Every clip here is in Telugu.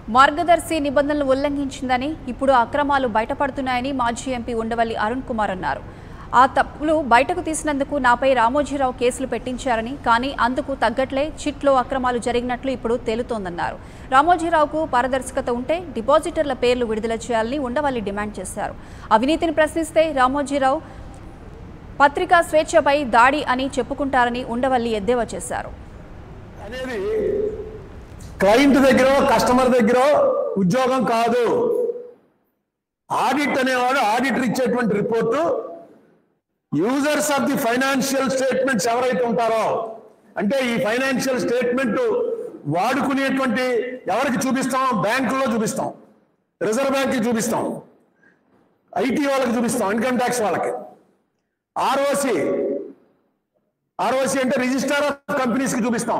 మార్గదర్శి నిబంధనలు ఉల్లంఘించిందని ఇప్పుడు అక్రమాలు బయటపడుతున్నాయని మాజీ ఎంపీ ఉండవల్లి అరుణ్ కుమార్ అన్నారు ఆ తప్పులు బయటకు తీసినందుకు నాపై రామోజీరావు కేసులు పెట్టించారని కానీ అందుకు తగ్గట్లే చిట్లో అక్రమాలు జరిగినట్లు ఇప్పుడు తేలుతోందన్నారు రామోజీరావుకు పారదర్శకత ఉంటే డిపాజిటర్ల పేర్లు విడుదల చేయాలని ఉండవల్లి డిమాండ్ చేశారు అవినీతిని ప్రశ్నిస్తే రామోజీరావు పత్రికా స్వేచ్ఛపై దాడి అని చెప్పుకుంటారని ఉండవల్లి ఎద్దేవా చేశారు అనేది క్లయింట్ దగ్గర కస్టమర్ దగ్గర ఉద్యోగం కాదు ఆడిట్ అనేవాడు ఆడిటర్ ఇచ్చేటువంటి report users of the financial statements ఎవరైతే ఉంటారో అంటే ఈ ఫైనాన్షియల్ స్టేట్మెంట్ వాడుకునేటువంటి ఎవరికి చూపిస్తాం బ్యాంకులో చూపిస్తాం రిజర్వ్ బ్యాంక్కి చూపిస్తాం ఐటీ వాళ్ళకి చూపిస్తాం ఇన్కమ్ ట్యాక్స్ వాళ్ళకి ఆర్ఓసి ఆర్ఓసి అంటే రిజిస్టర్ ఆఫ్ కంపెనీస్కి చూపిస్తాం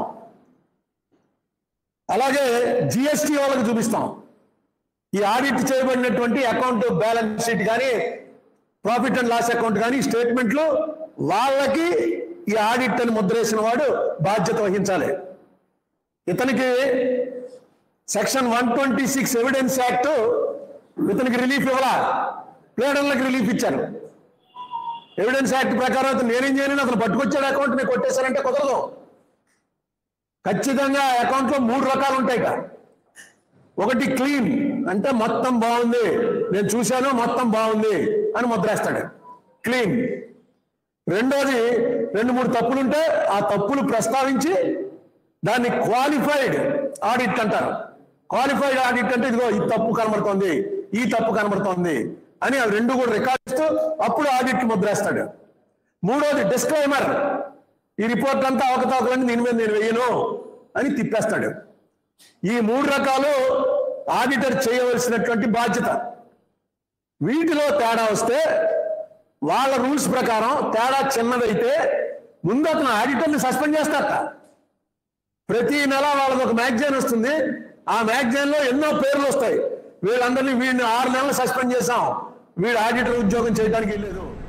అలాగే జిఎస్టి వాళ్ళకి చూపిస్తాం ఈ ఆడిట్ చేయబడినటువంటి అకౌంట్ బ్యాలెన్స్ షీట్ కానీ ప్రాఫిట్ అండ్ లాస్ అకౌంట్ కానీ స్టేట్మెంట్లు వాళ్ళకి ఈ ఆడిట్ అని ముద్రేసిన వాడు బాధ్యత వహించాలి ఇతనికి section one twenty six evidence act ఇతనికి రిలీఫ్ ఇవ్వాల ప్లేడర్లకు రిలీఫ్ ఇచ్చారు ఎవిడెన్స్ యాక్ట్ ప్రకారం అతను నేనేం చేయను అతను పట్టుకొచ్చాడు అకౌంట్ నేను కొట్టేశానంటే కుదరదు ఖచ్చితంగా అకౌంట్ లో మూడు రకాలు ఉంటాయి ఇక ఒకటి క్లీన్ అంటే మొత్తం బాగుంది నేను చూశాను మొత్తం బాగుంది అని ముద్రేస్తాడు క్లీన్ రెండోది రెండు మూడు తప్పులుంటే ఆ తప్పులు ప్రస్తావించి దాన్ని క్వాలిఫైడ్ ఆడిట్ అంటారు క్వాలిఫైడ్ ఆడిట్ అంటే ఇదిగో ఈ తప్పు కనబడుతోంది ఈ తప్పు కనబడుతోంది అని అవి రెండు కూడా రికార్డ్ చేస్తూ అప్పుడు ఆడిట్ ముద్రేస్తాడు మూడోది డిస్క్లైమర్ ఈ రిపోర్ట్ అంతా అవకతవకలని దీని మీద నేను వేయను అని తిప్పేస్తాడు ఈ మూడు రకాలు ఆడిటర్ చేయవలసినటువంటి బాధ్యత వీటిలో తేడా వస్తే వాళ్ళ రూల్స్ ప్రకారం తేడా చిన్నదైతే ముందు అతను ఆడిటర్ని సస్పెండ్ చేస్తారట ప్రతి నెల వాళ్ళకి ఒక మ్యాగజైన్ వస్తుంది ఆ మ్యాగజైన్ లో ఎన్నో పేర్లు వస్తాయి వీళ్ళందరినీ వీడిని ఆరు నెలలు సస్పెండ్ చేశాం వీడు ఆడిటర్ ఉద్యోగం చేయడానికి వెళ్ళలేదు